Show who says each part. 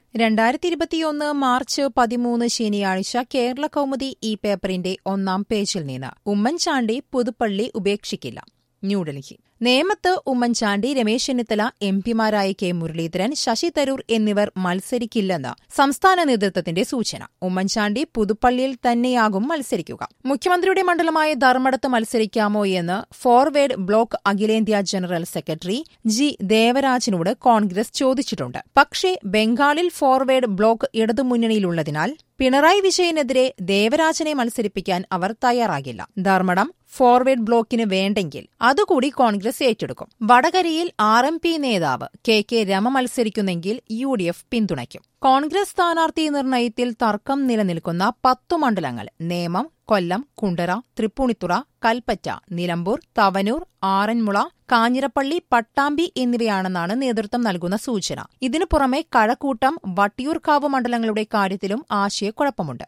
Speaker 1: രണ്ടായിരത്തി ഇരുപത്തിയൊന്ന് മാർച്ച് പതിമൂന്ന് ശനിയാഴ്ച കേരള കൗമുദി ഈ പേപ്പറിന്റെ ഒന്നാം പേജിൽ നിന്ന് ഉമ്മൻചാണ്ടി പുതുപ്പള്ളി ഉപേക്ഷിക്കില്ല ന്യൂഡൽഹി നേമത്ത് ഉമ്മൻചാണ്ടി രമേശ് ചെന്നിത്തല എം പിമാരായ കെ മുരളീധരൻ ശശി തരൂർ എന്നിവർ മത്സരിക്കില്ലെന്ന് സംസ്ഥാന നേതൃത്വത്തിന്റെ സൂചന ഉമ്മൻചാണ്ടി പുതുപ്പള്ളിയിൽ തന്നെയാകും മത്സരിക്കുക മുഖ്യമന്ത്രിയുടെ മണ്ഡലമായ ധർമ്മടത്ത് മത്സരിക്കാമോ എന്ന് ഫോർവേഡ് ബ്ലോക്ക് അഖിലേന്ത്യാ ജനറൽ സെക്രട്ടറി ജി ദേവരാജിനോട് കോൺഗ്രസ് ചോദിച്ചിട്ടുണ്ട് പക്ഷേ ബംഗാളിൽ ഫോർവേഡ് ബ്ലോക്ക് ഇടതുമുന്നണിയിലുള്ളതിനാൽ പിണറായി വിജയനെതിരെ ദേവരാജനെ മത്സരിപ്പിക്കാൻ അവർ തയ്യാറാകില്ല ധർമ്മടം ഫോർവേഡ് ബ്ലോക്കിന് വേണ്ടെങ്കിൽ അതുകൂടി കോൺഗ്രസ് ഏറ്റെടുക്കും വടകരയിൽ ആർ എം പി നേതാവ് കെ കെ രമ മത്സരിക്കുന്നെങ്കിൽ യു ഡി എഫ് പിന്തുണയ്ക്കും കോൺഗ്രസ് സ്ഥാനാർത്ഥി നിർണയത്തിൽ തർക്കം നിലനിൽക്കുന്ന പത്തു മണ്ഡലങ്ങൾ നേമം കൊല്ലം കുണ്ടറ തൃപ്പൂണിത്തുറ കൽപ്പറ്റ നിലമ്പൂർ തവനൂർ ആറന്മുള കാഞ്ഞിരപ്പള്ളി പട്ടാമ്പി എന്നിവയാണെന്നാണ് നേതൃത്വം നൽകുന്ന സൂചന ഇതിനു പുറമെ കഴക്കൂട്ടം വട്ടിയൂർക്കാവ് മണ്ഡലങ്ങളുടെ കാര്യത്തിലും ആശയക്കുഴപ്പമുണ്ട്